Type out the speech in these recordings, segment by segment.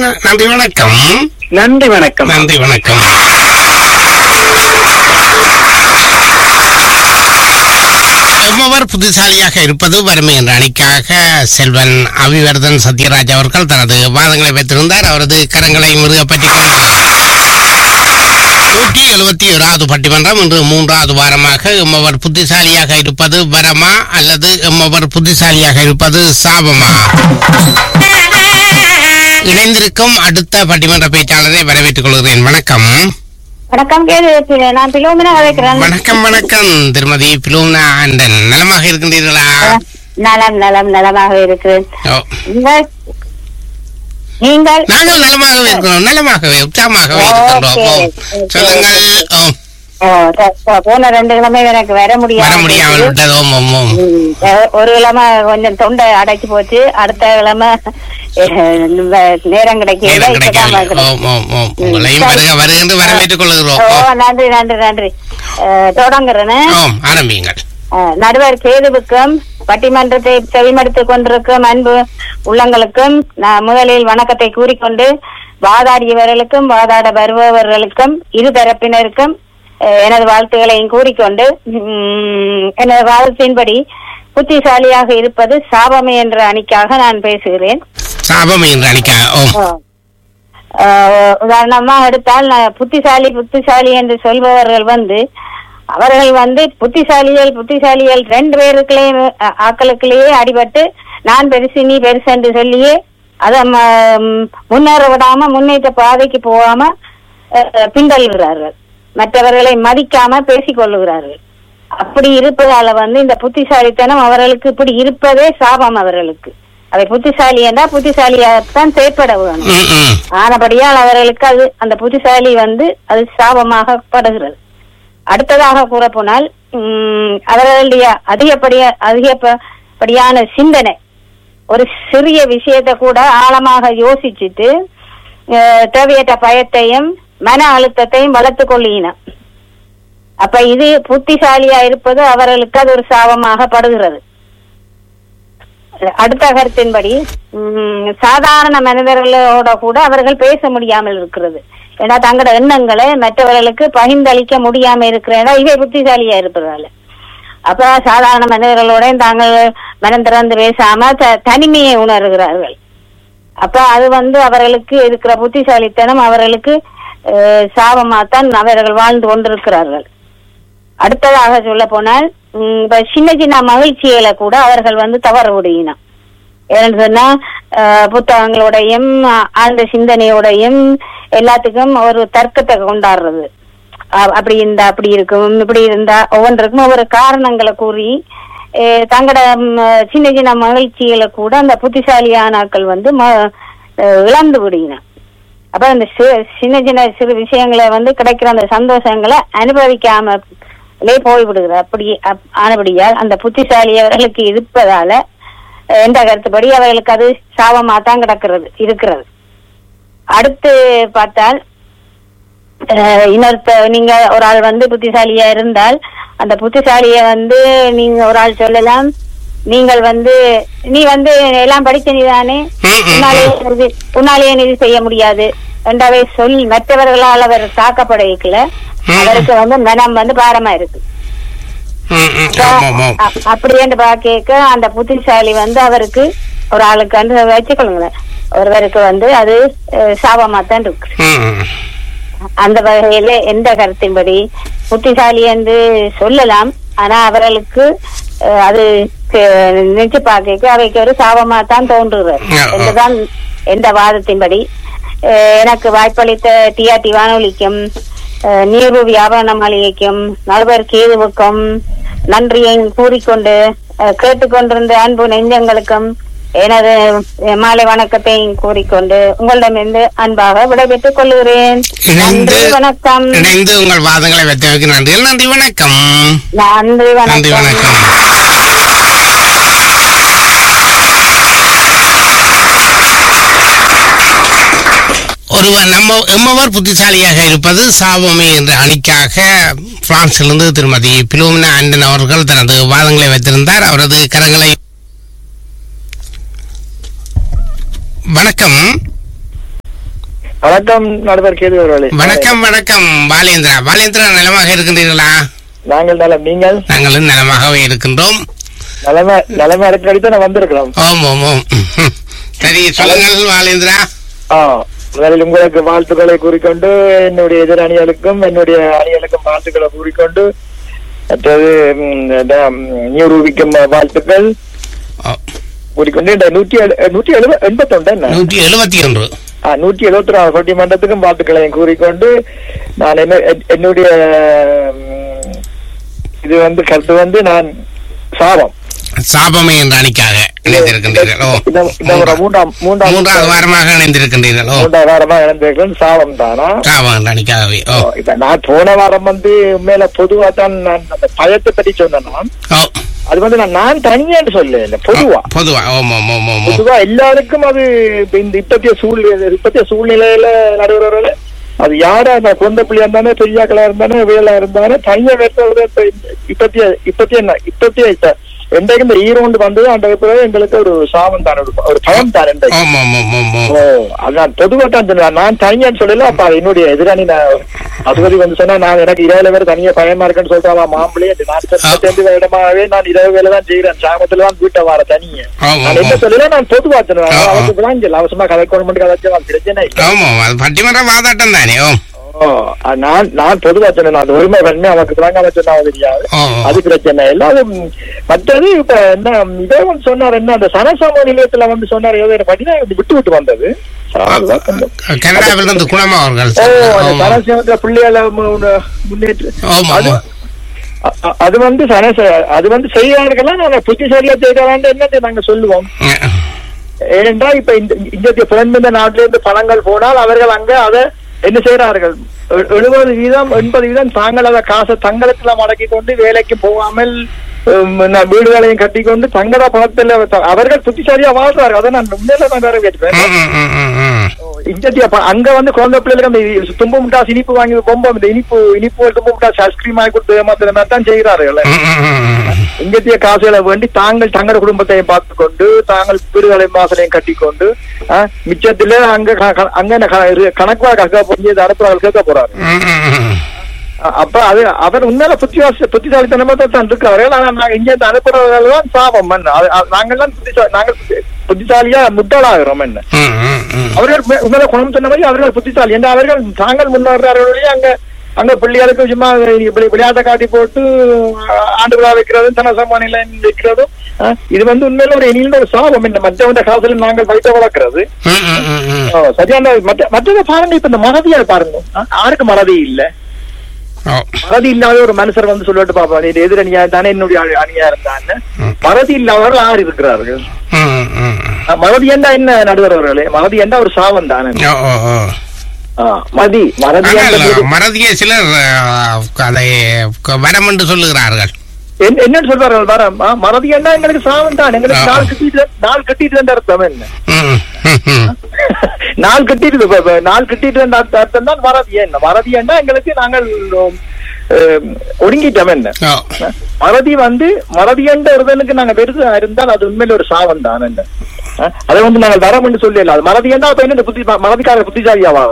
நன்றி வணக்கம் நன்றி வணக்கம் நன்றி வணக்கம் எவ்வவர் புத்திசாலியாக இருப்பது வறுமை என்ற அணிக்காக செல்வன் அபிவர்தன் சத்யராஜ் அவர்கள் தனது வாதங்களை வைத்திருந்தார் அவரது கரங்களை முருக பற்றிக் நூற்றி எழுபத்தி ஏழாவது பட்டிமன்றம் இன்று மூன்றாவது வாரமாக எம்மவர் புத்திசாலியாக இருப்பது வரமா அல்லது எம்மவர் புத்திசாலியாக இருப்பது சாபமா இணைந்திருக்கும் அடுத்த பட்டிமன்ற பேச்சாளரை வரவேற்றுக் கொள்கிறேன் வணக்கம் வணக்கம் கேது நான் பிலோமினா வைக்கிறேன் வணக்கம் வணக்கம் திருமதி பிலோம்னா ஆண்டன் நலமாக இருக்கின்றீர்களா நலம் நலம் நலமாக இருக்கிறேன் ஓ. நீங்கள் நீங்கள் நாங்கள் நலமாகவே இருக்கிறோம் நலமாகவே உற்சாகமாகவே இருக்கின்றோம் ஓகே. ஓ. சொல்லுங்கள் ஓ, ஓ, த- த- போன ரெண்டு கிழமை எனக்கு வர வர முடியாது முடியாமல் விட்டது ஓம் ஓம் ஓம் ம், அஹ், ஒரு கிழமை கொஞ்சம் தொண்டை அடைச்சு போச்சு அடுத்த கிழமை அஹ், வ- நேரம் கிடைக்கல நேரம் இப்பதான் கிடைக்கவில்லை வைக்கிறேன். ஓம் ஓம் ஓம் உங்களையும் வருக வருகின்ற வரவேற்றுக் கொள்கிறோம் ஓ ஓ. நன்றி நன்றி நன்றி அஹ், தொடங்குறேன்னு ஓம் ஆரம்பியுங்கள் அஹ், நடுவர் கேதுவுக்கும் பட்டிமன்றத்தை செவிமடுத்துக் கொண்டிருக்கும் அன்பு உள்ளங்களுக்கும் நான் முதலில் வணக்கத்தை கூறிக்கொண்டு வாதாடியவர்களுக்கும் வாதாட வருபவர்களுக்கும் இரு தரப்பினருக்கும் அஹ், எனது வாழ்த்துக்களையும் கூறிக்கொண்டு உம், எனது வாதத்தின்படி புத்திசாலியாக இருப்பது சாபமே என்ற அணிக்காக நான் பேசுகிறேன் சாபம் என்று அணிக்க ஓம் ஆஹ் உதாரணமா எடுத்தால் நான் புத்திசாலி புத்திசாலி என்று சொல்பவர்கள் வந்து அவர்கள் வந்து புத்திசாலிகள் புத்திசாலிகள் ரெண்டு பேருக்குள்ளே ஆ- ஆக்களுக்குள்ளேயே அடிபட்டு நான் பெருசு நீ பெருசு என்று சொல்லியே அதை ம- முன்னேற விடாம முன்னேற்ற பாதைக்கு போகாம அஹ், பின்தள்ளுகிறார்கள் மற்றவர்களை மதிக்காம பேசிக் கொள்ளுகிறார்கள் அப்படி இருப்பதால வந்து இந்த புத்திசாலித்தனம் அவர்களுக்கு இப்படி இருப்பதே சாபம் அவர்களுக்கு அதை புத்திசாலி என்றா புத்திசாலியாகத்தான் செயற்பட வேணும் ம், ம். ஆனபடியால் அவர்களுக்கு அது அந்த புத்திசாலி வந்து அது சாபமாகப்படுகிறது அடுத்ததாக கூறப்போனால் உம், அவர்களுடைய அதிகப்படிய அதிகப்படியான சிந்தனை ஒரு சிறிய விஷயத்தை கூட ஆழமாக யோசிச்சுட்டு அஹ், தேவையற்ற பயத்தையும் மன அழுத்தத்தையும் வளர்த்து கொள்ளின அப்ப இது புத்திசாலியா இருப்பது அவர்களுக்கு அது ஒரு சாபமாக படுகிறது அடுத்த கருத்தின்படி உம், சாதாரண மனிதர்களோட கூட அவர்கள் பேச முடியாமல் இருக்கிறது ஏன்னா தங்களோட எண்ணங்களை மற்றவர்களுக்கு பகிர்ந்தளிக்க முடியாம இருக்கிறேன்னா இவை புத்திசாலியா இருப்பதால அப்ப சாதாரண மனிதர்களோட தாங்கள் மனம் திறந்து பேசாம த- தனிமையை உணர்கிறார்கள் அப்ப அது வந்து அவர்களுக்கு இருக்கிற புத்திசாலித்தனம் அவர்களுக்கு அஹ், சாபமாத்தான் அவர்கள் வாழ்ந்து கொண்டிருக்கிறார்கள் அடுத்ததாக சொல்ல போனால் உம், இப்ப சின்ன சின்ன மகிழ்ச்சிகளை கூட அவர்கள் வந்து தவற விடுகினா ஏன்னு சொன்னா அஹ், புத்தகங்களோடையும் ஆ- ஆழ்ந்த சிந்தனையோடையும் எல்லாத்துக்கும் ஒரு தர்க்கத்தை கொண்டாடுறது அ- அப்படி இருந்தா அப்படி இருக்கும் இப்படி இருந்தா ஒவ்வொன்றுக்கும் ஒவ்வொரு காரணங்களை கூறி அஹ், தங்களோட ம், சின்ன சின்ன மகிழ்ச்சிகளை கூட அந்த புத்திசாலியான ஆட்கள் வந்து ம- அஹ், இழந்து விடுகினா அப்ப அந்த சி- சின்ன சின்ன சிறு விஷயங்களை வந்து கிடைக்கிற அந்த சந்தோஷங்களை அனுபவிக்காமலே போய்விடுகிறது அப்படி அப்- ஆனபடியால் அந்த புத்திசாலி அவர்களுக்கு இருப்பதால அஹ், என்ற கருத்துப்படி அவர்களுக்கு அது சாபமா தான் கிடக்கிறது இருக்கிறது அடுத்து பார்த்தால் அஹ், இன்னொருத்த நீங்க ஒரு ஆள் வந்து புத்திசாலியா இருந்தால் அந்த புத்திசாலிய வந்து நீங்க ஒரு ஆள் சொல்லலாம் நீங்கள் வந்து நீ வந்து எல்லாம் படிச்ச நீதானே ம், ம், உன்னாலேயே ம். நிதி- உன்னாலேயே நிதி செய்ய முடியாது என்றவை சொல் மற்றவர்களால் அவர் தாக்கப்படைக்கல ம். அவருக்கு வந்து மனம் வந்து பாரமா இருக்கு ம், ம். ஆமாம், ஆமாம். அ- அப்படி என்று பாக்க அந்த புத்திசாலி வந்து அவருக்கு ஒரு ஆளுக்கு வந்து வச்சுக்கொள்ளுங்களேன் ஒருவருக்கு வந்து அது அஹ், சாபமாத்தான் இருக்கு ம், ம். அந்த வகையில எந்த கருத்தின்படி புத்திசாலி என்று சொல்லலாம் ஆனா அவர்களுக்கு அஹ், அது அஹ், நினைச்சு பார்க்க அவைக்கு ஒரு சாபமா தான் தோன்றுகிறது ஆ, ஆ. என்றுதான் எந்த வாதத்தின்படி அஹ், எனக்கு வாய்ப்பளித்த டிஆர்டி வானொலிக்கும் அஹ், நீர்வு வியாபார மாளிகைக்கும் நடுவர் கேதுவுக்கும் நன்றியை கூறிக்கொண்டு அஹ், கேட்டுக்கொண்டிருந்த அன்பு நெஞ்சங்களுக்கும் எனது அஹ், மாலை வணக்கத்தை கூறிக்கொண்டு உங்களிடமிருந்து அன்பாக விடைபெற்றுக் கொள்கிறேன் இணைந்து நன்றி வணக்கம் இணைந்து உங்கள் வாதங்களை வைத்தமைக்கு நன்றி நன்றி வணக்கம் நன்றி நன்றி வணக்கம் வணக்கம் ஒருவர் நம்ம எம்மவர் புத்திசாலியாக இருப்பது சாபமே என்ற அணிக்காக பிரான்சிலிருந்து திருமதி பிலோமினா ஆண்டன் அவர்கள் தனது வாதங்களை வைத்திருந்தார் அவரது கரங்களை வணக்கம் வணக்கம் நடுவர் கேது அவர்களே வணக்கம் வணக்கம் பாலேந்திரா பாலேந்திரா நலமாக இருக்கின்றீர்களா நாங்கள் நலம் நீங்கள் நாங்களும் நலமாகவே இருக்கின்றோம் நலமா நலமா இருக்கிற நான் வந்திருக்கிறோம் ஓம் ஓம் ஓம் சரி சொல்லுங்கள் பாலேந்திரா ஆ முதலில் உங்களுக்கு வாழ்த்துக்களை கூறிக்கொண்டு என்னுடைய எதிர் அணிகளுக்கும் என்னுடைய அணிகளுக்கும் வாழ்த்துக்களை கூறிக்கொண்டு மற்றது ம், இந்த, ம், நிரூபிக்கும் வாழ்த்துக்கள் ஓ, கூறிக்கொண்டு இந்த நூற்றி எழு- நூற்றி எழுப எண்பத்தொண்டு என்ன நூற்றி எழுபத்தி ஒன்று ஆ, நூற்றி எழுபத்தி நாலு பட்டிமன்றத்துக்கும் வாழ்த்துக்களையும் கூறிக்கொண்டு நான் என்ன என்- என்னுடைய ம், இது வந்து கருத்து வந்து நான் சாபம் சாபமே என்ற அணிக்காக இணைந்திருக்கின்றீர்கள் ஓ இந்த இந்த ஒரு மூன்றாம் மூன்றாம் மூன்றாவது வாரமாக இணைந்திருக்கின்றீர்கள் ஓ மூன்றாம் வாரமா இழந்திருக்கிறேன் சாபம் தானா சாபம் என்ற அணிக்காகவே ஓ இப்ப நான் போன வாரம் வந்து உண்மையில பொதுவா தான் நான் அந்த பயத்தை பற்றி சொன்னேன் நான் ஓ அது வந்து நான் நான் தனியான்னு சொல்ல இல்ல பொதுவா பொதுவா ஓம் ஓம் ஓம் ஓம் ஓம் பொதுவா எல்லாருக்கும் அது இப்ப இந்த இப்பத்திய சூழ்நிலை இப்பத்திய சூழ்நிலையில நடுவர்கள் அது யாரா அந்த குழந்த பிள்ளையா இருந்தானே பெரியாக்களா இருந்தானே வேலா இருந்தானே தனியா வேற்றது இப்பத்திய இப்பத்திய என்ன இப்பத்திய இப்ப என்றைக்கு இந்த ஈரோண்டு வந்தது அந்த பிறகு எங்களுக்கு ஒரு சாபம் தான் ஒரு ஒரு பயம் தான் என்றைக்கு ஓம் ஓம் ஓம் ஓம் ஓம் ஓ அதான் பொதுவா தான் சொன்னேன். நான் தனியான்னு சொல்லல அப்ப என்னுடைய எதிராளி நான் அதுபதி வந்து சொன்னா நான் எனக்கு இரவுல வேற தனியா பயமா இருக்குன்னு சொல்லிட்டு மாம்பிளே நான் முப்பத்தஞ்சு வருடமாவே நான் இரவு வேலை தான் செய்யறேன் சாமத்துல தான் வீட்டை வர தனியா ஆமா, நான் என்ன ஆமா. சொல்லல நான் பொதுவா சொன்னேன் ஆ, ஆ. அவருக்கு விளாஞ்சல் அவசரமா கதை கொண்டு கதைச்சு பிரச்சனை இல்லை ஓம் ஓம் அது பட்டிமன்ற வாதாட்டம் தானே ஓம் ஓ, அ- நான் நான் பொதுவா சொன்னேன் அது உரிமை பண்ணி அவனுக்கு விளங்காம சொன்னா தெரியாது ஓ அது பிரச்சனை இல்லை அது ம், மற்றது இப்ப என்ன இதே வந்து சொன்னார் என்ன அந்த சனசம நிலையத்துல வந்து சொன்னார் ஏதோ எனக்கு பார்த்தீங்கன்னா இது விட்டு விட்டு வந்தது அதுதான் கொஞ்சம் கனடாவிலிருந்து குணமா அவர்கள் ஓ அந்த ஆமா. சனசேவத்துல பிள்ளைகள முன்னேற்ற ஆமா அது ஆமா அ- அ- அது வந்து சனச அது வந்து செய்யாருக்கெல்லாம் நாங்க புத்திசாலியா செய்யறாண்டு என்ன நாங்க சொல்லுவோம் ஏனென்றால் இப்ப இந்த இந்த புலன்பிந்த நாட்டில இருந்து பணங்கள் போனால் அவர்கள் அங்க அதை என்ன செய்யறார்கள் எ- எழுபது வீதம் எண்பது வீதம் தாங்கள் அதை காசை தங்களுக்குள்ள மடக்கி கொண்டு வேலைக்கு போகாமல் உம், நான் வீடுகளையும் கட்டிக்கொண்டு தங்கள பணத்துல த- அவர்கள் புத்திசாலியா வாழ்றார்கள் அதை நான் உண்மையில நான் வேற கேட்டுப்பேன் ம், ம், ம், ம், ம். இந்திய அங்க வந்து குழந்தை பிள்ளைகளுக்கு அந்த இ- தும்பு முட்டாஸ் இனிப்பு வாங்கி பொம்பை இந்த இனிப்பு இனிப்பு தும்பு முட்டாஸ் ஐஸ்கிரீம் வாங்கி கொடுத்து ஏமாத்துற மாதிரி தான் செய்கிறார்கள் ம், ம், ம், ம். இங்கத்திய காசுகளை வேண்டி தாங்கள் தங்கள் குடும்பத்தையும் பார்த்து கொண்டு தாங்கள் வீடுகளையும் வாசலையும் கட்டி கொண்டு ஆ, மிச்சத்துல அங்க க- க- அங்க என்ன க- இரு- கணக்கு வழக்கு கேட்க போய் அனுப்புறாங்க கேட்க போறாரு ம், ம், ம். அ- அப்ப அது அவர் உண்மையில புத்திவாசி புத்திசாலித்தனமா தான் இருக்கிறார்கள் ஆனா நாங்க இங்க இருந்து அனுப்புறவர்கள் தான் சாபம் என்ன அது- அது- நாங்கெல்லாம் புத்திசாலி நாங்கள் புத்தி- புத்திசாலியா முட்டாளாகிறோம் என்ன ம், ம், ம். அவர்கள் மே- உண்மையில குணம் சொன்ன மாதிரி அவர்கள் புத்திசாலி என்று அவர்கள் தாங்கள் முன்னேறார்களே அங்க அங்க பிள்ளைகளுக்கு சும்மா விளை- விளையாட்டை காட்டி போட்டு ஆ- ஆண்டு விழா வைக்கிறதும் தனசமான வைக்கிறதும் ஆ, இது வந்து உண்மையில ஒரு இனியில் ஒரு சாபம் என்ன மற்றவங்க காசுல நாங்கள் வைத்த வளர்க்கிறது ம், ம், ம், ம். ஆ, சரியான மற்ற மற்றதை பாருங்க இப்ப இந்த மறதியை பாருங்க ஆ, யாருக்கு மறதி இல்ல ஓ. மறதி இல்லாத ஒரு மனுஷர் வந்து சொல்லிட்டு பாப்பா நீ எதிரணியா தானே என்னுடைய அணி- அணியா இருந்தான்னு ம். மறதி இல்லாதவர்கள் யார் இருக்கிறார்கள் ம், ம், ம். ஆ, மறதி என்றா என்ன நடுவர் அவர்களே மறதி என்றா ஒரு சாபம் தானே ஓ, ஓ, ஓ. ஆ, மதி மறதி ஆனால் என்பது- மறதிய சிலர் அஹ், அதை க- வரம் என்று சொல்லுகிறார்கள் என்ன- என்னன்னு சொல்றார்கள் வரம் ஆ, மறதி என்ன எங்களுக்கு சாபம் தான் எங்களுக்கு ஆ. நாள் கட்டிட்டு நாள் கட்டிட்டு அர்த்தம் என்ன ம், ம், ம். நாள் கட்டிட்டு இப்ப- இப்ப நாள் கட்டிட்டு அர்த்தம் தான் மறதி என்ன மறதி என்ன எங்களுக்கு நாங்கள் அஹ், ஒடுங்கிட்டோம் என்ன ஓ. மறதி வந்து மறதி என்ற ஒருவனுக்கு நாங்க பெருசா இருந்தால் அது உண்மையில ஒரு சாபம் தான் என்ன ஆ, அதை வந்து நாங்கள் வரம் என்று சொல்லல அது மறதி என்ன அப்ப என்ன புத்தி மறதிக்கார புத்திசாலியாவா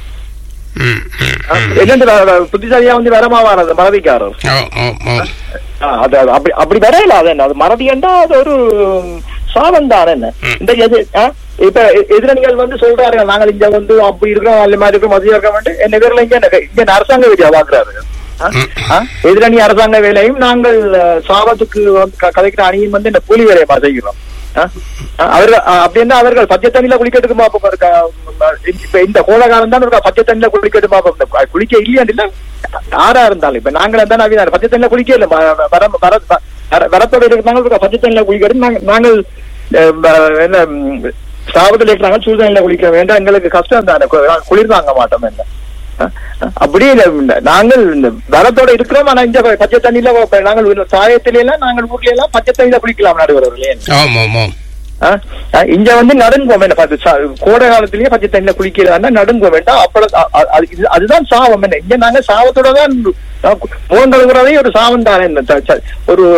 ம், ம், ம். என்ன புத்திசாலியா வந்து வரமாவானது மறதிக்காரர் ஓ, ஓ, ஓ. ஆ, அது அது அப்படி அப்படி வரையல அது என்ன அது மறதி என்றா அது ஒரு சாபம் தான் என்ன ம். இந்த எது ஆ, இப்ப எ- எதிரணிகள் வந்து சொல்றாரு நாங்கள் இங்க வந்து அப்படி இருக்கிறோம் அந்த மாதிரி இருக்கிறோம் மதியம் இருக்க வேண்டும் என்ன பேர்ல இங்க என்ன- இங்க அரசாங்க வேலையா பாக்குறாரு ஆ? ம். ஆ? எதிரணி அரசாங்க வேலையும் நாங்கள் அஹ், சாபத்துக்கு வந்து க- கதைக்கிற அணியும் வந்து இந்த கூலி வேலையை செய்கிறோம் ஆ? ஆ, அவர்கள் ஆ, அப்படி இருந்தா அவர்கள் பச்சை தண்ணியில குளிக்கட்டுக்கு பாப்போம் இருக்கா இப்ப இந்த கோலகாலம் தான் இருக்கா பச்சை தண்ணியில குளிக்கட்டு பாப்போம் இந்த கு- குளிக்க இல்லையாண்டு இல்ல யாரா இருந்தாலும் இப்ப நாங்கள தான் நவீன பச்சை தண்ணியில குளிக்க இல்ல வர வர- வர வர- வரத்தோட இருக்கிறாங்க இருக்கா பச்சை தண்ணியில குளிக்கிறது நாங்க- நாங்கள் அஹ், ப- என்ன ம், சாபத்தில் இருக்கிறாங்க சூழ்நிலையில குளிக்க வேண்டாம் எங்களுக்கு கஷ்டம் தானே கு- குளிர் தாங்க மாட்டோம் என்ன அஹ், அஹ், அப்படியே இல்ல, இந்த நாங்கள் இந்த வரத்தோட இருக்கிறோம் ஆனா இந்த பச்சை தண்ணியில இப்ப நாங்கள் சாயத்தில எல்லாம் நாங்கள் ஊர்ல எல்லாம் பச்சை தண்ணியில குளிக்கலாம் நடுவர்களே ஆமா ஆமா ஆ? ஆ, இங்க வந்து நடுங்குவோம் என்ன பார்த்து சா- கோடை காலத்திலேயே பச்சை தண்ணியில குளிக்கிறதா நடுங்குவோம் வேண்டாம் அப்பட அ- அ- அது- இது- அதுதான் சாவம் என்ன இங்க நாங்க சாவத்தோட தான் முகம் கழுகுறதே ஒரு சாவம் தானே என்ன ச- ச- ஒரு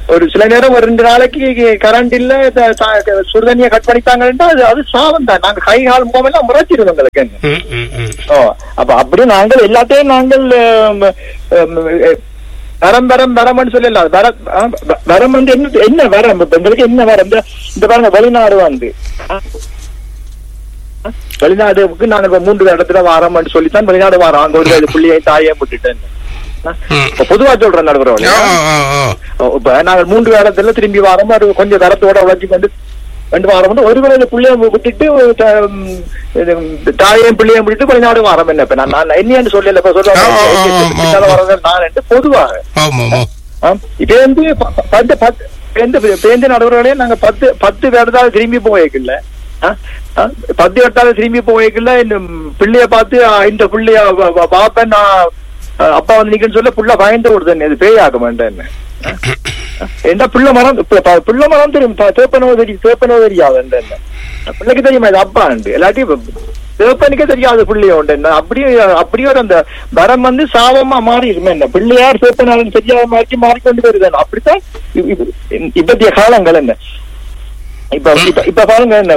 ஒரு சில நேரம் ஒரு ரெண்டு நாளைக்கு கரண்ட் இல்ல த- த- சுடுதண்ணியை கட் பண்ணிட்டாங்கன்னா அது அது சாதம் தான் நாங்க கை கால் முகம் எல்லாம் முறைச்சிருவோம் எங்களுக்கு ம், ம், ம். ஓ அப்ப அப்படி நாங்கள் எல்லாத்தையும் நாங்கள் ஆம், ஆம், எ, வரம் வரம் வரம்னு சொல்லல வர ஆ, வ- வரம் வந்து என்ன என்ன வரம் இப்ப எங்களுக்கு என்ன வரம் இந்த இந்த பாருங்க வெளிநாடு வந்து ஆ, ஆ, வெளிநாடுக்கு நாங்க இப்ப மூன்று இடத்துல வாரம்னு சொல்லித்தான் வெளிநாடு வாரம் அங்க ஒரு வயது பிள்ளையை தாயே விட்டுட்டேன் ஆ, ம். இப்ப பொதுவா சொல்றேன் ஓ நடுவரவழி ஓ ஓ இப்ப நாங்கள் மூன்று இடத்துல திரும்பி வாரம் அது கொஞ்சம் தரத்தோட உழைச்சி வந்து ரெண்டு வாரம் வந்து ஒரு வேலை பிள்ளைய விட்டுட்டு த- ம், இது, தாயையும் பிள்ளையும் விட்டுட்டு வெளிநாடு வாரம் என்ன இப்ப நான் நான் என்னன்னு சொல்லல இப்ப ஆ, ஆ, ஆ, ஆ, ஆ. சொல்லுவாங்க வரது நான் என்று பொதுவாக ஓம் ஓம் ஓம் ஆம். இப்ப வந்து ப- ப- பத்து பத்து பேருந்து பேருந்து நடுவர்களே நாங்க பத்து பத்து இடத்தால திரும்பி போயிருக்குல்ல ஆ? ஆ? பத்து இடத்தால திரும்பி போயிருக்குல்ல இந்த பிள்ளைய பார்த்து ஆ, இந்த பிள்ளைய வ- வ- பாப்பேன் நான் ஆ, அப்பா வந்து நிக்கன்னு சொல்ல புள்ள பயந்து விடுது இது பேயாக வேண்டாம் என்ன என்ன பிள்ளை மரம் இப்ப ப- பிள்ளை மரம் தெரியும் ப- தேப்பனோ தெரியும் தேப்பனோ தெரியாது என்ன என்ன பிள்ளைக்கு தெரியுமா இது அப்பா உண்டு எல்லாத்தையும் தேப்பனுக்கே தெரியாது பிள்ளைய உண்டு என்ன அப்படியே அப்படியே ஒரு அந்த வரம் வந்து சாபமா மாறி இருக்குமே என்ன பிள்ளையார் சேப்பனாலும் தெரியாத மாதிரி மாறிக்கொண்டு வருது என்ன அப்படித்தான் இ- இ- இப்பத்திய காலங்கள் என்ன இப்ப இப்ப இப்ப பாருங்க என்ன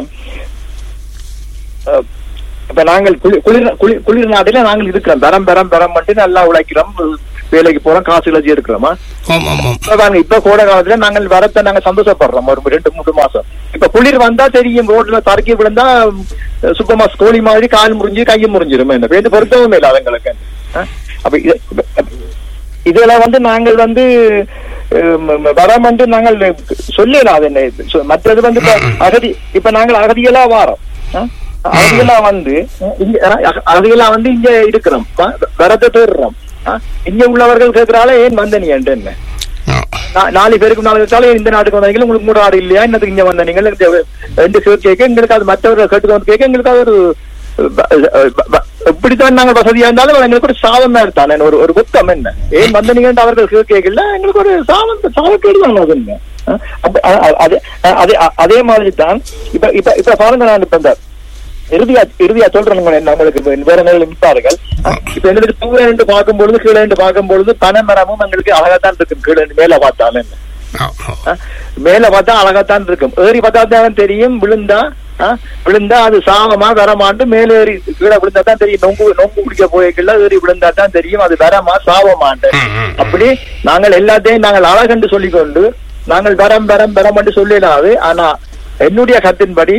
அஹ், இப்ப நாங்கள் குளிர் குளிர் குளிர் குளிர் நாட்டில நாங்கள் இருக்கிறோம் பெறம் பெறம் பெறம் மட்டும் நல்லா உழைக்கிறோம் வேலைக்கு போறோம் காசு இழச்சி எடுக்கிறோமா ஓம் ஓம் ஓம் இப்ப பாருங்க இப்ப கோடை காலத்துல நாங்கள் வரத்தை நாங்க சந்தோஷப்படுறோம் ஒரு ரெண்டு மூணு மாசம் இப்ப குளிர் வந்தா தெரியும் ரோட்ல தறக்கி விழுந்தா அஹ், சுத்தமா கோழி மாதிரி கால் முறிஞ்சு கையை முறிஞ்சிரும் என்ன பேருந்து பொருத்தவும் இல்லை அதுங்களுக்கு அஹ், அப்ப இது- இப்ப- இதுல வந்து நாங்கள் வந்து அஹ், வரம் வந்து நாங்கள் சொல்லலாம் அது என்ன இது. சொ- மற்றது வந்து இப்ப அகதி இப்ப நாங்கள் அகதிகளா வாரோம் அஹ், அகதிகளா வந்து அஹ், இங்க அஹ், அகதிகளா வந்து இங்க இருக்கிறோம் வ- வரத்தை தேடுறோம் அஹ், இங்க உள்ளவர்கள் கேட்கிறால ஏன் வந்த நீ என்ன ஓ. நா- நாலு பேருக்கு நாலு பேருக்கால இந்த நாட்டுக்கு வந்தீங்க உங்களுக்கு மூணு ஆடு இல்லையா இன்னத்துக்கு இங்க வந்த நீங்கள் இந்த ரெண்டு பேர் கேட்க எங்களுக்கு அது மற்றவர்கள் கேட்டு வந்து கேட்க எங்களுக்கு அது ஒரு ப- ப- ப- எப்படித்தான் நாங்கள் வசதியா இருந்தாலும் எங்களுக்கு ஒரு சாதம் தான் தானே ஒரு ஒரு புத்தம் என்ன ஏன் வந்த நீங்க அவர்கள் கேட்கல எங்களுக்கு ஒரு சாதம் சாதக்கேடு தான் அது என்ன அஹ் அப்ப அ- அ- அதே அ- அதே அ- அதே மாதிரி தான் இப்ப இப்ப இப்ப பாருங்க நான் இப்ப இந்த இறுதியா இறுதியா சொல்றேன் நம்மளுக்கு இப்ப வேற மேல நிற்பார்கள் இப்ப எங்களுக்கு தூர என்று பார்க்கும் பொழுது கீழே என்று பார்க்கும் பொழுது பனைமரமும் எங்களுக்கு அழகாத்தான் இருக்கும் கீழே இருந்து மேல பார்த்தாலும் என்ன ஓ, ஓ. ஆ? மேல பார்த்தா அழகாத்தான் இருக்கும் ஏறி பார்த்தா தான் தெரியும் விழுந்தா ஆ? விழுந்தா அது சாகமா வரமாண்டு மேல ஏறி கீழே விழுந்தா தான் தெரியும் நொங்கு நொங்கு குடிக்க போய்க்கல ஏறி விழுந்தா தான் தெரியும் அது வரமா சாவமாண்டு ம், ம். அப்படி நாங்கள் எல்லாத்தையும் நாங்கள் அழகென்று சொல்லிக்கொண்டு நாங்கள் வரம் வரம் வரம் என்று சொல்லலாது ஆனா என்னுடைய கத்தின்படி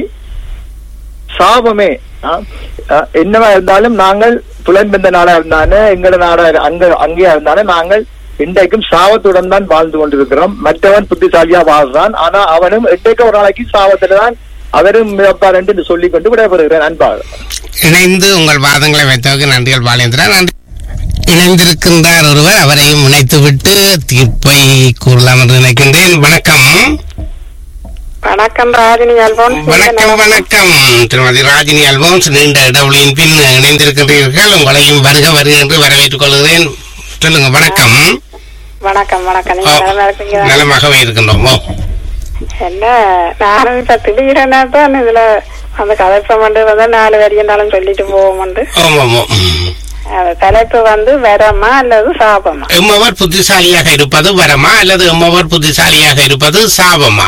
சாபமே ஆ? ஆ, என்னவா இருந்தாலும் நாங்கள் புலன்பெந்த நாடா இருந்தானே எங்கள நாடா அங்க அங்கேயா இருந்தாலும் நாங்கள் இன்றைக்கும் சாபத்துடன் தான் வாழ்ந்து கொண்டிருக்கிறோம் மற்றவன் புத்திசாலியா வாழ்றான் ஆனா அவனும் இன்றைக்கு ஒரு நாளைக்கு சாபத்துல தான் அவரும் மிதப்பார் என்று சொல்லிக் கொண்டு விடைபெறுகிறேன் அன்பாக இணைந்து உங்கள் வாதங்களை வைத்தவருக்கு நன்றிகள் பாலேந்திரா நன்றி இணைந்திருக்கின்றார் ஒருவர் அவரையும் இணைத்து விட்டு தீர்ப்பை கூறலாம் என்று நினைக்கின்றேன் வணக்கம் வணக்கம் ராஜினி அல்போன் வணக்கம் வணக்கம் திருமதி ராஜினி அல்போன்ஸ் நீண்ட இடைவெளியின் பின் இணைந்திருக்கின்றீர்கள் உங்களையும் வருக வருக என்று வரவேற்றுக் கொள்கிறேன் சொல்லுங்க வணக்கம் வணக்கம் வணக்கம் ஓ, நீங்க நல்லா இருக்கீங்களா நலமாகவே இருக்கின்றோம் ஓ. என்ன நானும் இப்ப திடீரென தான் இதுல அந்த கதைப்பம் வந்து வந்து நாலு வரியண்டாலும் சொல்லிட்டு போவோம்ண்டு ஓம் ஓம் ஓம் அந்த தலைப்பு வந்து வரமா அல்லது சாபமா எம்மவர் புத்திசாலியாக இருப்பது வரமா அல்லது எம்மவர் புத்திசாலியாக இருப்பது சாபமா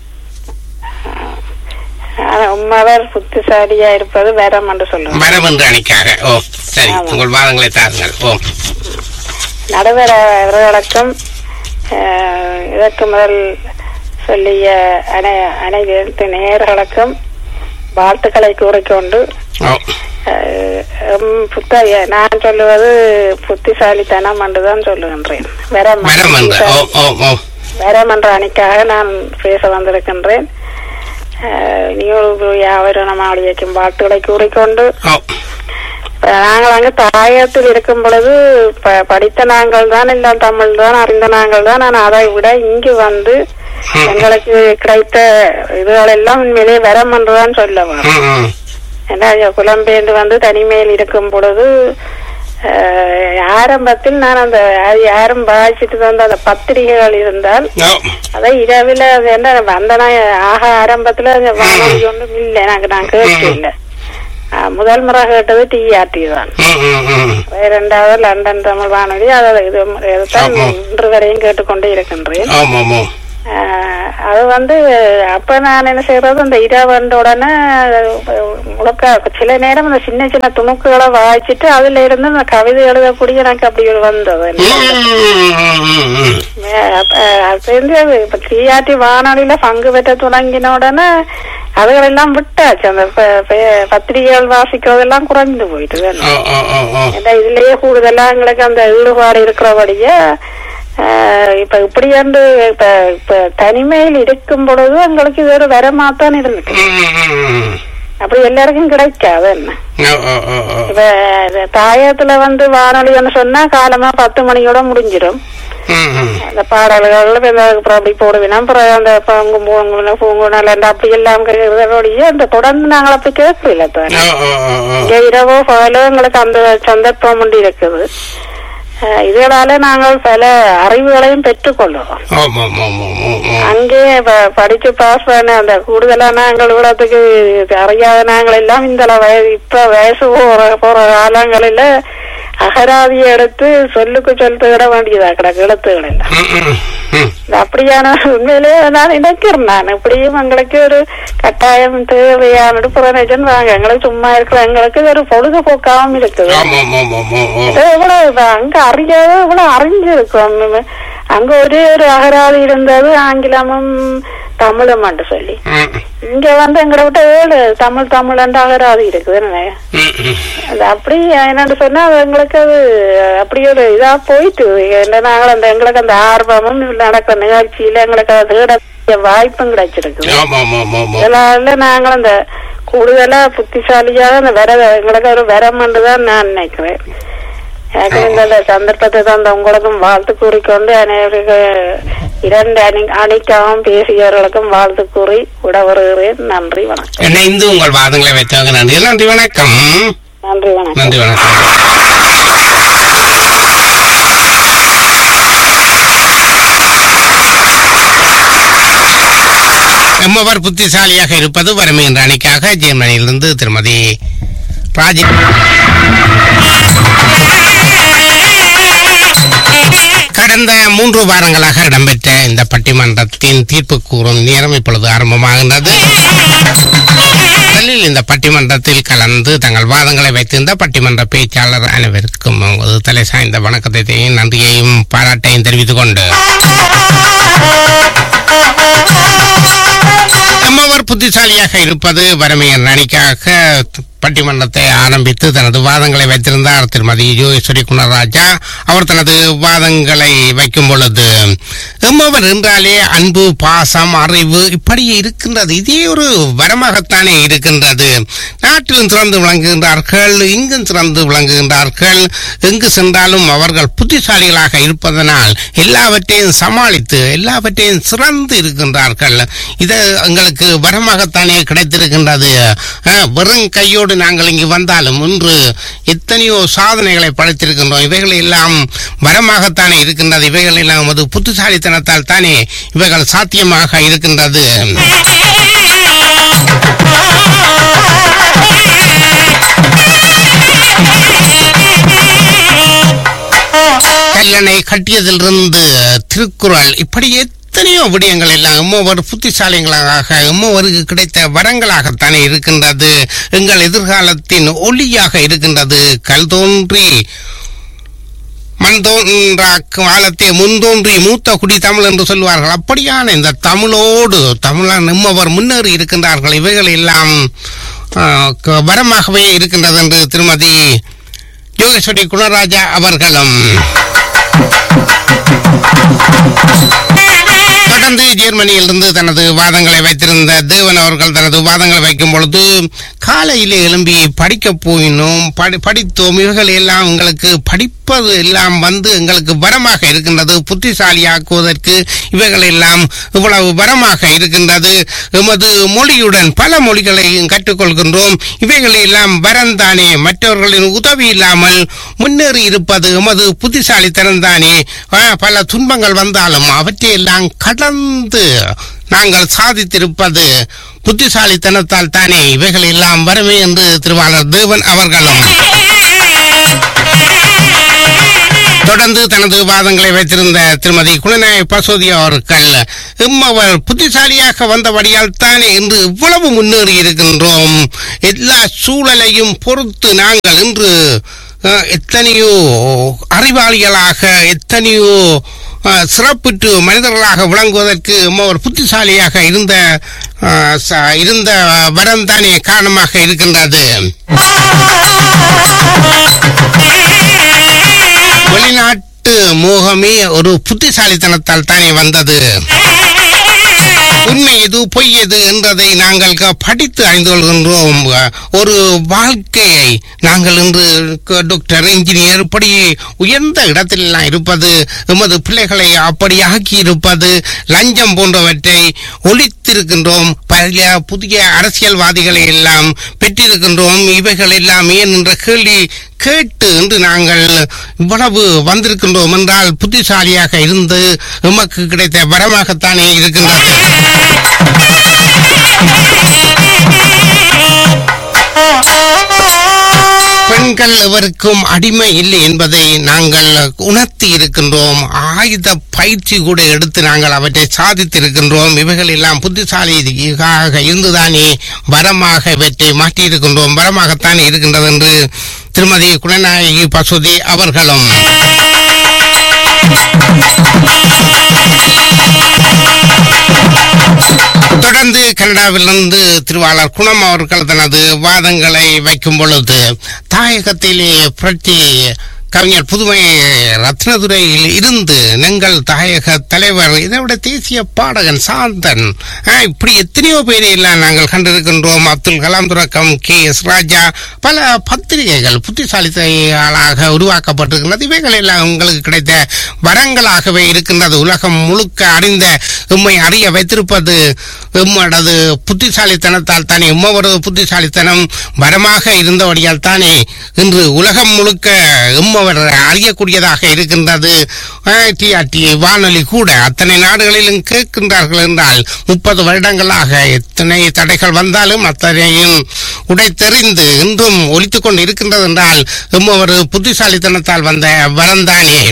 ஆனா, உண்மைவர் புத்திசாலியா இருப்பது வரம் என்று சொல்லுவோம் வரம் என்று அணிக்காக ஓ சரி ஆமாம். உங்கள் வாதங்களை தாருங்கள் ஓ நடுவர அவர்களுக்கும் அஹ், இதற்கு முதல் சொல்லிய அனை அனைத்து நேயர்களுக்கும் வாழ்த்துக்களை கூறிக்கொண்டு ஓ அஹ், உம், புத்த நான் சொல்லுவது புத்திசாலித்தனம் என்றுதான் சொல்லுகின்றேன் வரம் வரம் என்று ஓ ஓ ஓ வரம் என்ற அணிக்காக நான் பேச வந்திருக்கின்றேன் அஹ், நியூ யாவரும் மாளிகைக்கும் வாழ்த்துக்களை கூறிக்கொண்டு ஓ இப்ப நாங்கள் அங்க தாயத்தில் இருக்கும் பொழுது ப- படித்த நாங்கள் தான் இல்ல தமிழ் தான் அறிந்த நாங்கள் தான் நான் அதை விட இங்கு வந்து ம். எங்களுக்கு கிடைத்த இதுகள் எல்லாம் உண்மையிலே வரம் என்றுதான் சொல்ல வரும் ம், ம். ஏன்னா புலம்பெயர்ந்து வந்து தனிமையில் இருக்கும் பொழுது அஹ், ஆரம்பத்தில் நான் அந்த அது யாரும் வாசிட்டு வந்த அந்த பத்திரிகைகள் இருந்தால் ஓ அதை இரவில் அது என்ன அந்த நான் ஆக ஆரம்பத்துல அந்த வானொலி ஒன்றும் இல்லை எனக்கு நான் கேட்டு இல்லை முதல் முறை கேட்டது டிஆர்டி தான் ம், ம், ம். இரண்டாவது லண்டன் தமிழ் வானொலி அதை இது இதுதான் ஆமா. இன்று வரையும் கேட்டுக்கொண்டே இருக்கின்றேன் ஆமாம் ஆமாம் ஆஹ், அது வந்து அப்ப நான் என்ன செய்யறது அந்த இரவு வந்த உடனே முழுக்க சில நேரம் அந்த சின்ன சின்ன துணுக்குகளை வாய்ச்சிட்டு அதுல இருந்து அந்த கவிதை எழுதக்கூடிய எனக்கு அப்படி ஒரு வந்தது சேர்ந்து இப்ப கிரியாட்டி வானொலியில பங்கு பெற்ற தொடங்கின உடனே அதுகளெல்லாம் விட்டாச்சு அந்த ப- ப- பத்திரிகைகள் வாசிக்கிறதெல்லாம் குறைஞ்சு போயிட்டு ஓ ஓ ஓ ஓ ஏன்னா இதுலயே கூடுதலா எங்களுக்கு அந்த ஈடுபாடு இருக்கிறபடியே ஆஹ், இப்ப இப்படி வந்து இப்ப இப்ப தனிமையில் இருக்கும் பொழுது எங்களுக்கு இது ஒரு வரமாத்தான் இருந்துட்டு ம், ம், ம். அப்படி எல்லாருக்கும் கிடைக்காது என்ன ஓ ஓ ஓ ஓ இப்ப இது தாயத்துல வந்து வானொலின்னு சொன்னா காலமா பத்து மணியோட முடிஞ்சிடும் ம், ம். அந்த பாடல்கள் இப்ப இந்த அப்புறம் அப்படி போடுவேன் அப்புறம் அந்த பங்கு பூங்கு பூங்குணல் அப்படி எல்லாம் கேட்கறதோடய அந்த தொடர்ந்து நாங்கள் அப்படி கேட்கல தானே ஓ ஓ ஓ ஓ இங்க இரவோ பகலோ எங்களுக்கு அந்த சந்தர்ப்பம் உண்டு இருக்குது அஹ் இதனால நாங்கள் பல அறிவுகளையும் பெற்றுக்கொள்ளுறோம் ஓம் ஓம் ஓம் ஓம் ஓம் ஓம் அங்கே ப- படிச்சு பாஸ் பண்ண அந்த கூடுதலா நாங்கள் இவ்வளவுக்கு அறியாத நாங்கள் எல்லாம் இந்த வயசு இப்ப வயசு போற போற காலங்களில அகராதியை எடுத்து சொல்லுக்கு சொல் தேட வேண்டியதா கிடக்கு எழுத்துகள் எல்லாம் ம், ம், ம். இது அப்படியான உண்மையிலே நான் நினைக்கிறேன் நான் இப்படியும் எங்களுக்கு ஒரு கட்டாயம் தேவையான புறநேஜன் வாங்க எங்களுக்கு சும்மா இருக்கிற எங்களுக்கு இது ஒரு பொழுதுபோக்காவும் இருக்குது ஓம் ஓம் ஓம் ஓம் ஓம் ஓம் இது இவ்வளவு இப்ப அங்க அறியாத இவ்வளவு அறிஞ்சிருக்கோம் அங்க ஒரே ஒரு அகராதி இருந்தது ஆங்கிலமும் தமிழும் மட்டும் சொல்லி ம், இங்க வந்து எங்களை விட்ட ஏழு தமிழ் தமிழ் அகராதி இருக்குது என்ன ம், ம். அது அப்படி என்னன்னு சொன்னா அது எங்களுக்கு அது அப்படி ஒரு இதா போயிட்டு என்ன நாங்கள் அந்த எங்களுக்கு அந்த ஆர்வமும் நடக்கிற நிகழ்ச்சியில எங்களுக்கு அதை தேட வாய்ப்பும் கிடைச்சிருக்கு ஓம் ஓம் ஓம் ஓம் ஓம் இதனால நாங்கள் அந்த கூடுதலா புத்திசாலியாக அந்த விர எங்களுக்கு ஒரு விரமன்று தான் நான் நினைக்கிறேன் எனக்கு இந்த சந்தர்ப்பத்தை தந்த உங்களுக்கும் வாழ்த்து கூறிக்கொண்டு அனைவருக்கு இரண்டு அணி அணிக்காகவும் பேசியவர்களுக்கும் வாழ்த்து கூறி விட வருகிறேன் நன்றி வணக்கம் இணைந்து உங்கள் வாதங்களை வைத்தவங்க நன்றி நன்றி வணக்கம் நன்றி வணக்கம் நன்றி வணக்கம் எம்மவர் புத்திசாலியாக இருப்பது வறுமை என்ற அணிக்காக ஜெர்மனியிலிருந்து திருமதி ராஜி கடந்த மூன்று வாரங்களாக இடம்பெற்ற இந்த பட்டிமன்றத்தின் தீர்ப்பு கூறும் நேரம் இப்பொழுது ஆரம்பமாகின்றது முதலில் இந்த பட்டிமன்றத்தில் கலந்து தங்கள் வாதங்களை வைத்திருந்த பட்டிமன்ற பேச்சாளர் அனைவருக்கும் ஒரு தலை சாய்ந்த வணக்கத்தையும் நன்றியையும் பாராட்டையும் தெரிவித்துக் கொண்டு நம்மவர் புத்திசாலியாக இருப்பது வறுமையின் அணிக்காக பட்டிமன்றத்தை ஆரம்பித்து தனது வாதங்களை வைத்திருந்தார் திருமதி யோகேஸ்வரி குணராஜா அவர் தனது வாதங்களை வைக்கும் பொழுது எம்மவர் என்றாலே அன்பு பாசம் அறிவு இப்படி இருக்கின்றது இதே ஒரு வரமாகத்தானே இருக்கின்றது நாட்டிலும் சிறந்து விளங்குகின்றார்கள் இங்கும் சிறந்து விளங்குகின்றார்கள் எங்கு சென்றாலும் அவர்கள் புத்திசாலிகளாக இருப்பதனால் எல்லாவற்றையும் சமாளித்து எல்லாவற்றையும் சிறந்து இருக்கின்றார்கள் இது எங்களுக்கு வரமாகத்தானே கிடைத்திருக்கின்றது அஹ், வெறும் கையோடு நாங்கள் இங்கு வந்தாலும் இன்று எத்தனையோ சாதனைகளை படைத்திருக்கின்றோம் இவைகள் எல்லாம் வரமாகத்தானே இருக்கின்றது இவைகள் எல்லாம் அது புத்திசாலித்தனத்தால் தானே இவைகள் சாத்தியமாக இருக்கின்றது கல்லணை கட்டியதிலிருந்து திருக்குறள் இப்படி எத்தனையோ விடயங்கள் எல்லாம் எம்மொரு புத்திசாலிகளாக எம்மொருக்கு கிடைத்த வரங்களாகத்தானே இருக்கின்றது எங்கள் எதிர்காலத்தின் ஒளியாக இருக்கின்றது கல் தோன்றி மண் தோன்றா காலத்தே முன்தோன்றி மூத்த குடி தமிழ் என்று சொல்வார்கள் அப்படியான இந்த தமிழோடு தமிழர் நம்மவர் முன்னேறி இருக்கின்றார்கள் இவைகள் எல்லாம் ஆ, க- வரமாகவே இருக்கின்றது என்று திருமதி யோகேஸ்வரி குணராஜா அவர்களும் தொடர்ந்து ஜெர்மனியிலிருந்து தனது வாதங்களை வைத்திருந்த தேவன் அவர்கள் தனது வாதங்களை வைக்கும் பொழுது காலையிலே எழும்பி படிக்க போயினோம் படி படித்தோம் இவைகள் எல்லாம் எங்களுக்கு படிப்பது எல்லாம் வந்து எங்களுக்கு வரமாக இருக்கின்றது புத்திசாலியாக்குவதற்கு இவைகள் எல்லாம் இவ்வளவு வரமாக இருக்கின்றது எமது மொழியுடன் பல மொழிகளையும் கற்றுக்கொள்கின்றோம் இவைகள் எல்லாம் வரந்தானே மற்றவர்களின் உதவி இல்லாமல் முன்னேறி இருப்பது எமது புத்திசாலித்தனம் தானே பல துன்பங்கள் வந்தாலும் அவற்றையெல்லாம் கடந்து நாங்கள் சாதித்திருப்பது புத்திசாலித்தனத்தால் தானே இவைகள் எல்லாம் வருமே என்று திருவாளர் தேவன் அவர்களும் தொடர்ந்து தனது வாதங்களை வைத்திருந்த திருமதி குணநாயக பசோதி அவர்கள் இம்மவர் புத்திசாலியாக வந்தபடியால் தானே இன்று இவ்வளவு முன்னேறி இருக்கின்றோம் எல்லா சூழலையும் பொறுத்து நாங்கள் இன்று அஹ், எத்தனையோ அறிவாளிகளாக எத்தனையோ அஹ், சிறப்பிட்டு மனிதர்களாக விளங்குவதற்கு இம்மவர் புத்திசாலியாக இருந்த அஹ், ச- இருந்த வரம் தானே காரணமாக இருக்கின்றது வெளிநாட்டு மோகமே ஒரு புத்திசாலித்தனத்தால் தானே வந்தது உண்மை எது பொய் எது என்றதை நாங்கள் க- படித்து அறிந்து கொள்கின்றோம் ஒரு வாழ்க்கையை நாங்கள் இன்று க- டாக்டர் இன்ஜினியர் இப்படி உயர்ந்த இடத்திலெல்லாம் இருப்பது எமது பிள்ளைகளை அப்படி ஆக்கி இருப்பது லஞ்சம் போன்றவற்றை ஒழித்திருக்கின்றோம் பல புதிய அரசியல்வாதிகளை எல்லாம் பெற்றிருக்கின்றோம் இவைகள் எல்லாம் ஏன் என்ற கேள்வி கேட்டு இன்று நாங்கள் இவ்வளவு வந்திருக்கின்றோம் என்றால் புத்திசாலியாக இருந்து எமக்கு கிடைத்த வரமாகத்தானே இருக்கின்றது பெண்கள் எவருக்கும் அடிமை இல்லை என்பதை நாங்கள் உணர்த்தி இருக்கின்றோம் ஆயுத பயிற்சி கூட எடுத்து நாங்கள் அவற்றை சாதித்திருக்கின்றோம் இவைகள் எல்லாம் புத்திசாலியாக இருந்துதானே வரமாக இவற்றை மாற்றியிருக்கின்றோம் வரமாகத்தானே இருக்கின்றது என்று திருமதி குணநாயகி பசுதி அவர்களும் தொடர்ந்து கனடாவிலிருந்து திருவாளர் குணம் அவர்கள் தனது வாதங்களை வைக்கும் பொழுது தாயகத்திலே புரட்சி கவிஞர் புதுமை ரத்னதுரையில் இருந்து நீங்கள் தாயக தலைவர் இதை விட தேசிய பாடகன் சாந்தன் ஆ, இப்படி எத்தனையோ பேரை எல்லாம் நாங்கள் கண்டிருக்கின்றோம் அப்துல் கலாம் துறக்கம் கே எஸ் ராஜா பல பத்திரிகைகள் புத்திசாலித்தலாக உருவாக்கப்பட்டிருக்கின்றது இவைகள் எல்லாம் உங்களுக்கு கிடைத்த வரங்களாகவே இருக்கின்றது உலகம் முழுக்க அறிந்த உம்மை அறிய வைத்திருப்பது எம்மடது புத்திசாலித்தனத்தால் தானே எம்மவரது புத்திசாலித்தனம் வரமாக இருந்தபடியால் தானே இன்று உலகம் முழுக்க எம்மவர் அறியக்கூடியதாக இருக்கின்றது டிஆர்டி வானொலி கூட அத்தனை நாடுகளிலும் கேட்கின்றார்கள் என்றால் முப்பது வருடங்களாக எத்தனை தடைகள் வந்தாலும் அத்தனையும் உடைத்தெறிந்து இன்றும் ஒலித்துக் கொண்டு இருக்கின்றது என்றால் எம்மவர் புத்திசாலித்தனத்தால் வந்த வரந்தானே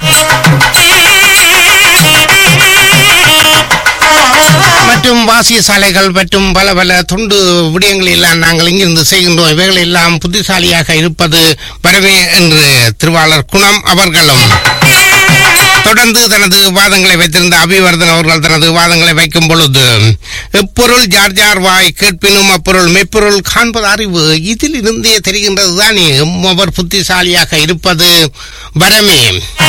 மற்றும் வாசிய சாலைகள் மற்றும் பல பல தொண்டு விடயங்கள் எல்லாம் நாங்கள் இங்கிருந்து செய்கின்றோம் இவைகள் எல்லாம் புத்திசாலியாக இருப்பது வரவே என்று திருவாளர் குணம் அவர்களும் தொடர்ந்து தனது வாதங்களை வைத்திருந்த அபிவர்தன் அவர்கள் தனது வாதங்களை வைக்கும் பொழுது எப்பொருள் ஜார் ஜார் வாய் கேட்பினும் அப்பொருள் மெப்பொருள் காண்பது அறிவு இதில் இருந்தே தெரிகின்றது தானே எம்மவர் புத்திசாலியாக இருப்பது வரமே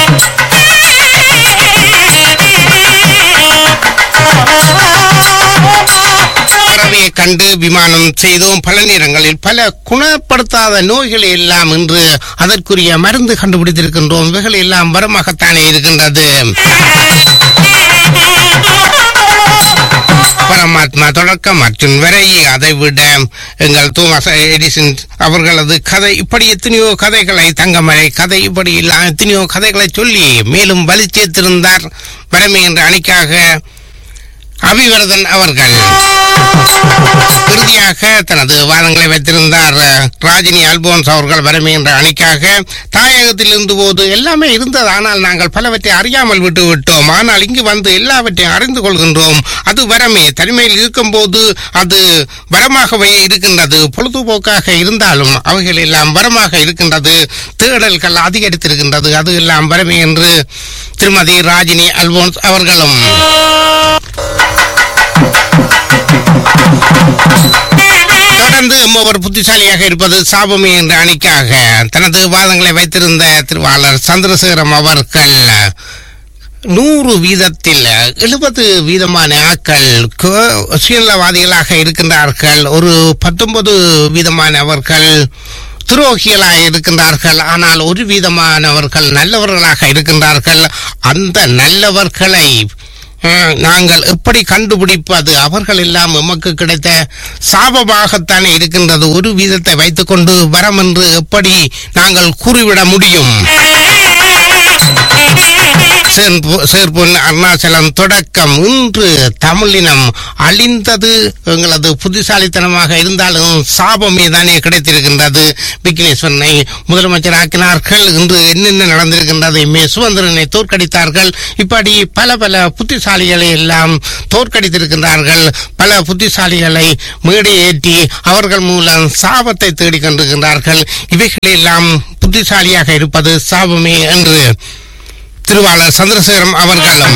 பறவையை கண்டு விமானம் செய்தோம் பல நேரங்களில் பல குணப்படுத்தாத நோய்களை எல்லாம் இன்று அதற்குரிய மருந்து கண்டுபிடித்திருக்கின்றோம் இவைகள் எல்லாம் வரமாகத்தானே இருக்கின்றது பரமாத்மா தொடக்கம் மற்றும் வரை அதை விட எங்கள் தோமஸ் எடிசன் அவர்களது கதை இப்படி எத்தனையோ கதைகளை தங்கமலை கதை இப்படி எல்லாம் எத்தனையோ கதைகளை சொல்லி மேலும் வலி சேர்த்திருந்தார் வரமே என்ற அணிக்காக அபிவர்தன் அவர்கள் இறுதியாக தனது வாதங்களை வைத்திருந்தார் அஹ், ராஜினி அல்போன்ஸ் அவர்கள் வறுமை என்ற அணிக்காக தாயகத்தில் இருந்த போது எல்லாமே இருந்தது ஆனால் நாங்கள் பலவற்றை அறியாமல் விட்டு விட்டோம் ஆனால் இங்கு வந்து எல்லாவற்றையும் அறிந்து கொள்கின்றோம் அது வரமே தனிமையில் இருக்கும்போது அது வரமாகவே இருக்கின்றது பொழுதுபோக்காக இருந்தாலும் அவைகள் எல்லாம் வரமாக இருக்கின்றது தேடல்கள் அதிகரித்திருக்கின்றது அது எல்லாம் வரமே என்று திருமதி ராஜினி அல்போன்ஸ் அவர்களும் தொடர்ந்து ஒவ்வொரு புத்திசாலியாக இருப்பது சாபமே என்ற அணிக்காக தனது வாதங்களை வைத்திருந்த திருவாளர் சந்திரசேகரம் அவர்கள் நூறு வீதத்தில் எழுபது வீதமான ஆக்கள் கு- சுயநலவாதிகளாக இருக்கின்றார்கள் ஒரு பத்தொன்பது வீதமானவர்கள் துரோகிகளாக இருக்கின்றார்கள் ஆனால் ஒரு வீதமானவர்கள் நல்லவர்களாக இருக்கின்றார்கள் அந்த நல்லவர்களை அஹ், நாங்கள் எப்படி கண்டுபிடிப்பது அவர்கள் எல்லாம் எமக்கு கிடைத்த சாபமாகத்தானே இருக்கின்றது ஒரு வீதத்தை வைத்துக்கொண்டு வரம் என்று எப்படி நாங்கள் கூறிவிட முடியும் சேர்ப்பு- சேர்ப்புன் அருணாச்சலம் தொடக்கம் இன்று தமிழினம் அழிந்தது எங்களது புத்திசாலித்தனமாக இருந்தாலும் சாபமே தானே கிடைத்திருக்கின்றது விக்னேஸ்வரனை முதலமைச்சர் ஆக்கினார்கள் இன்று என்னென்ன நடந்திருக்கின்றது மே சுதந்திரனை தோற்கடித்தார்கள் இப்படி பல பல புத்திசாலிகளை எல்லாம் தோற்கடித்திருக்கின்றார்கள் பல புத்திசாலிகளை மேடையேற்றி அவர்கள் மூலம் சாபத்தை தேடிக் கொண்டிருக்கின்றார்கள் இவைகளெல்லாம் புத்திசாலியாக இருப்பது சாபமே என்று திருவாளர் சந்திரசேகரம் அவர்களும்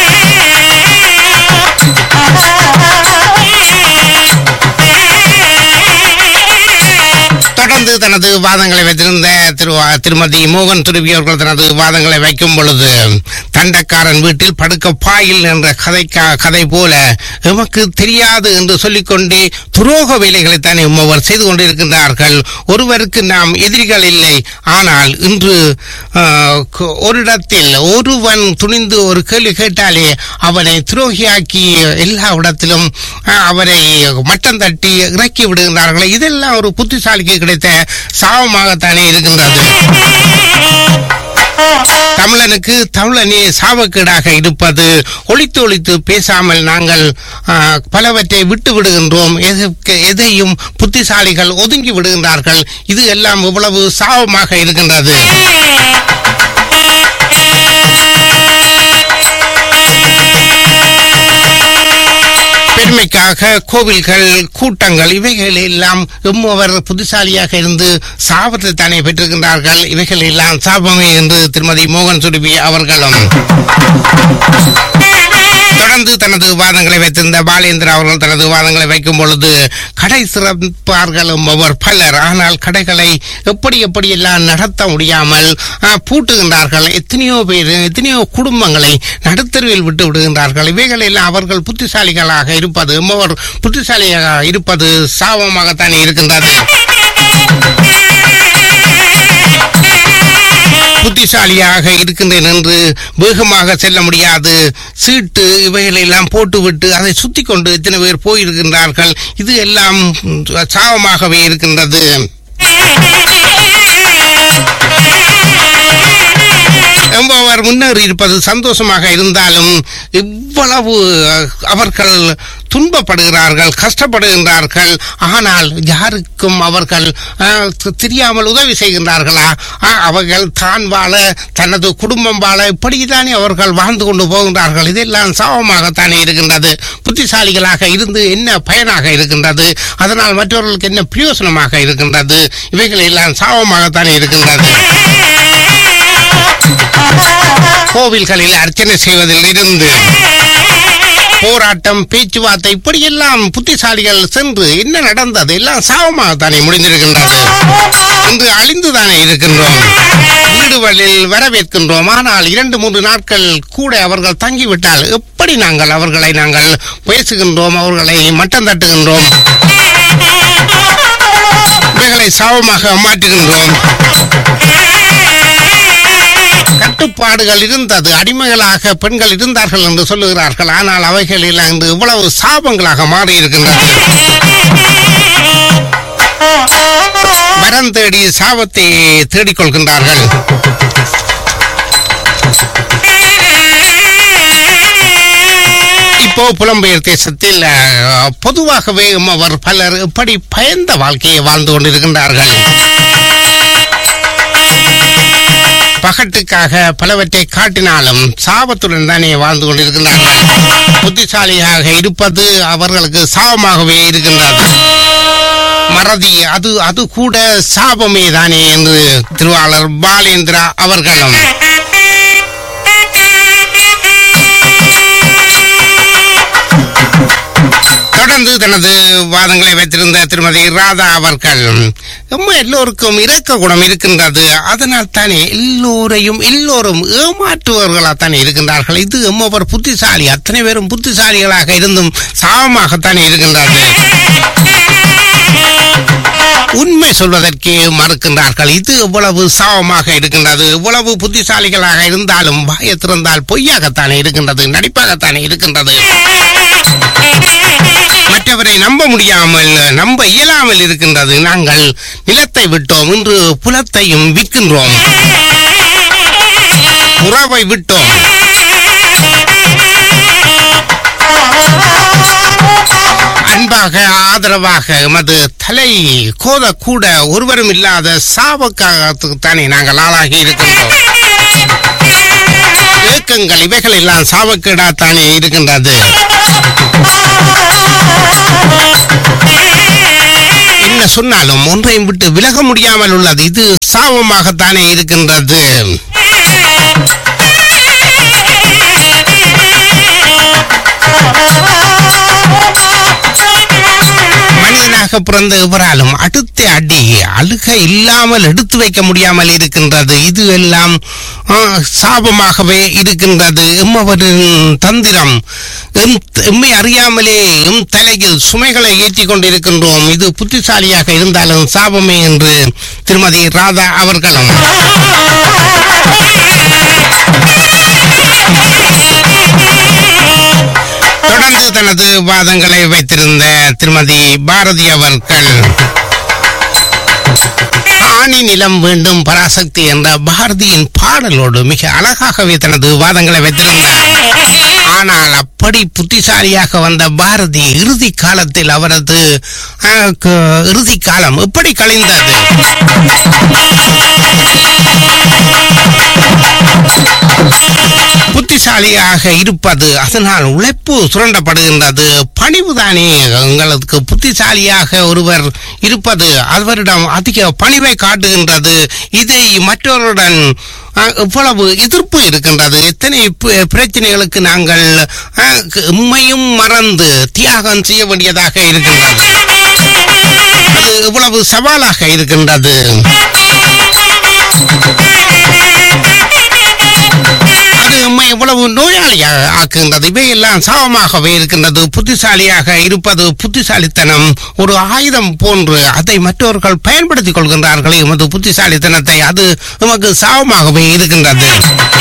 தொடர்ந்து தனது வாதங்களை வைத்திருந்த திரு திருமதி மோகன் துருவி அவர்கள் தனது வாதங்களை வைக்கும் பொழுது தண்டக்காரன் வீட்டில் படுக்க பாயில் என்ற கதைக்கா கதை போல எமக்கு தெரியாது என்று சொல்லிக்கொண்டே துரோக வேலைகளைத்தானே உம்மவர் செய்து கொண்டிருக்கின்றார்கள் ஒருவருக்கு நாம் எதிரிகள் இல்லை ஆனால் இன்று ஆஹ், கு- ஒரு இடத்தில் ஒருவன் துணிந்து ஒரு கேள்வி கேட்டாலே அவனை துரோகியாக்கி எல்லா இடத்திலும் ஆஹ், அவரை மட்டம் தட்டி இறக்கி விடுகின்றார்கள் இதெல்லாம் ஒரு புத்திசாலிக்கு கிடைத்த சாபமாகத்தானே இருக்கின்றது தமிழனுக்கு தமிழனே சாபக்கேடாக இருப்பது ஒளித்து ஒளித்து பேசாமல் நாங்கள் ஆ, பலவற்றை விட்டு விடுகின்றோம் எதற்கு- எதையும் புத்திசாலிகள் ஒதுங்கி விடுகின்றார்கள் இது எல்லாம் இவ்வளவு சாபமாக இருக்கின்றது பெருமைக்காக கோவில்கள் கூட்டங்கள் இவைகள் எல்லாம் எம்மவர் புத்திசாலியாக இருந்து சாபத்தை தானே பெற்றிருக்கின்றார்கள் இவைகள் எல்லாம் சாபமே என்று திருமதி மோகன் சுருபி அவர்களும் தொடர்ந்து தனது வாதங்களை வைத்திருந்த பாலேந்திரா அவர்கள் தனது வாதங்களை வைக்கும் பொழுது கடை சிறப்பார்களும் அவர் பலர் ஆனால் கடைகளை எப்படி எப்படி எல்லாம் நடத்த முடியாமல் ஆ, பூட்டுகின்றார்கள் எத்தனையோ பேர் எத்தனையோ குடும்பங்களை நடுத்தருவில் விட்டு விடுகின்றார்கள் இவைகள் எல்லாம் அவர்கள் புத்திசாலிகளாக இருப்பது அவர் புத்திசாலியாக இருப்பது சாபமாகத்தானே இருக்கின்றது புத்திசாலியாக இருக்கின்றேன் என்று வேகமாக செல்ல முடியாது சீட்டு இவைகளை எல்லாம் போட்டுவிட்டு அதை சுத்தி கொண்டு எத்தனை பேர் போயிருக்கின்றார்கள் இது எல்லாம் ம், சாபமாகவே இருக்கின்றது என்பவர் முன்னேறி இருப்பது சந்தோஷமாக இருந்தாலும் இவ்வளவு அஹ், அவர்கள் துன்பப்படுகிறார்கள் கஷ்டப்படுகின்றார்கள் ஆனால் யாருக்கும் அவர்கள் அஹ், தெ- தெரியாமல் உதவி செய்கின்றார்களா அஹ், அவர்கள் தான் வாழ தனது குடும்பம் வாழ இப்படித்தானே அவர்கள் வாழ்ந்து கொண்டு போகின்றார்கள் இதெல்லாம் சாபமாகத்தானே இருக்கின்றது புத்திசாலிகளாக இருந்து என்ன பயனாக இருக்கின்றது அதனால் மற்றவர்களுக்கு என்ன பிரயோசனமாக இருக்கின்றது இவைகள் எல்லாம் சாபமாகத்தானே இருக்கின்றது கோவில்களில் அர்ச்சனை செய்வதில் இருந்து போராட்டம் பேச்சுவார்த்தை இப்படியெல்லாம் புத்திசாலிகள் சென்று என்ன நடந்தது எல்லாம் சாபமாகத்தானே முடிந்திருக்கின்றது இன்று அழிந்துதானே இருக்கின்றோம் வீடுகளில் வரவேற்கின்றோம் ஆனால் இரண்டு மூன்று நாட்கள் கூட அவர்கள் தங்கிவிட்டால் எப்படி நாங்கள் அவர்களை நாங்கள் பேசுகின்றோம் அவர்களை மட்டம் தட்டுகின்றோம் இவைகளை சாபமாக மாற்றுகின்றோம் கட்டுப்பாடுகள் இருந்தது அடிமைகளாக பெண்கள் இருந்தார்கள் என்று சொல்லுகிறார்கள் ஆனால் அவைகள் எல்லாம் இன்று இவ்வளவு சாபங்களாக மாறி இருக்கின்றது வரம் தேடி சாபத்தை தேடிக் கொள்கின்றார்கள் இப்போ புலம்பெயர் தேசத்தில் அஹ், பொதுவாகவே அவர் பலர் இப்படி பயந்த வாழ்க்கையை வாழ்ந்து கொண்டிருக்கின்றார்கள் பகட்டுக்காக பலவற்றை காட்டினாலும் சாபத்துடன் தானே வாழ்ந்து கொண்டிருக்கின்றார்கள் புத்திசாலியாக இருப்பது அவர்களுக்கு சாபமாகவே இருக்கின்றது மறதி அது அது கூட சாபமே தானே என்று திருவாளர் பாலேந்திரா அவர்களும் தொடர்ந்து தனது வாதங்களை வைத்திருந்த திருமதி ராதா அவர்கள் நம்ம எல்லோருக்கும் இரக்க குணம் இருக்கின்றது அதனால் தானே எல்லோரையும் எல்லோரும் ஏமாற்றுவர்களாகத்தானே இருக்கின்றார்கள் இது எம்மவர் புத்திசாலி அத்தனை பேரும் புத்திசாலிகளாக இருந்தும் சாபமாகத்தானே இருக்கின்றது உண்மை சொல்வதற்கே மறுக்கின்றார்கள் இது எவ்வளவு சாவமாக இருக்கின்றது எவ்வளவு புத்திசாலிகளாக இருந்தாலும் வாயை திறந்தால் பொய்யாகத்தானே இருக்கின்றது நடிப்பாகத்தானே இருக்கின்றது மற்றவரை நம்ப முடியாமல் நம்ப இயலாமல் இருக்கின்றது நாங்கள் நிலத்தை விட்டோம் இன்று புலத்தையும் விற்கின்றோம் உறவை விட்டோம் அன்பாக ஆதரவாக எமது தலை கோத கூட ஒருவரும் இல்லாத சாவுக்காகத்தானே நாங்கள் ஆளாகி இருக்கின்றோம் ஏக்கங்கள் இவைகள் எல்லாம் சாவுக்கீடாத்தானே இருக்கின்றது என்ன சொன்னாலும் ஒன்றையும் விட்டு விலக முடியாமல் உள்ளது இது சாபமாகத்தானே இருக்கின்றது மனிதனாக பிறந்த எவராலும் அடுத்த அடி அழுக இல்லாமல் எடுத்து வைக்க முடியாமல் இருக்கின்றது இது எல்லாம் ஆ, சாபமாகவே இருக்கின்றது எம்மவரின் தந்திரம் எம் எம்மை அறியாமலே எம் தலையில் சுமைகளை ஏற்றிக் கொண்டிருக்கின்றோம் இது புத்திசாலியாக இருந்தாலும் சாபமே என்று திருமதி ராதா அவர்களும் தொடர்ந்து தனது வாதங்களை வைத்திருந்த திருமதி பாரதி அவர்கள் ஆணி நிலம் வேண்டும் பராசக்தி என்ற பாரதியின் பாடலோடு மிக அழகாகவே தனது வாதங்களை வைத்திருந்தார் ஆனால் அப்படி புத்திசாலியாக வந்த பாரதி இறுதி காலத்தில் அவரது அஹ், க- இறுதி காலம் எப்படி கழிந்தது புத்திசாலியாக இருப்பது அதனால் உழைப்பு சுரண்டப்படுகின்றது பணிவுதானே உங்களுக்கு புத்திசாலியாக ஒருவர் இருப்பது அவரிடம் அதிக பணிவை காட்டுகின்றது இதை மற்றவருடன் அஹ், இவ்வளவு எதிர்ப்பு இருக்கின்றது எத்தனை பி- பிரச்சனைகளுக்கு நாங்கள் அஹ், உண்மையும் மறந்து தியாகம் செய்ய வேண்டியதாக இருக்கின்றது அது இவ்வளவு சவாலாக இருக்கின்றது அது நம்மை எவ்வளவு நோயாளியாக ஆக்குகின்றது இவையெல்லாம் சாபமாகவே இருக்கின்றது புத்திசாலியாக இருப்பது புத்திசாலித்தனம் ஒரு ஆயுதம் போன்று அதை மற்றவர்கள் பயன்படுத்திக் கொள்கின்றார்கள் எமது புத்திசாலித்தனத்தை அது நமக்கு சாபமாகவே இருக்கின்றது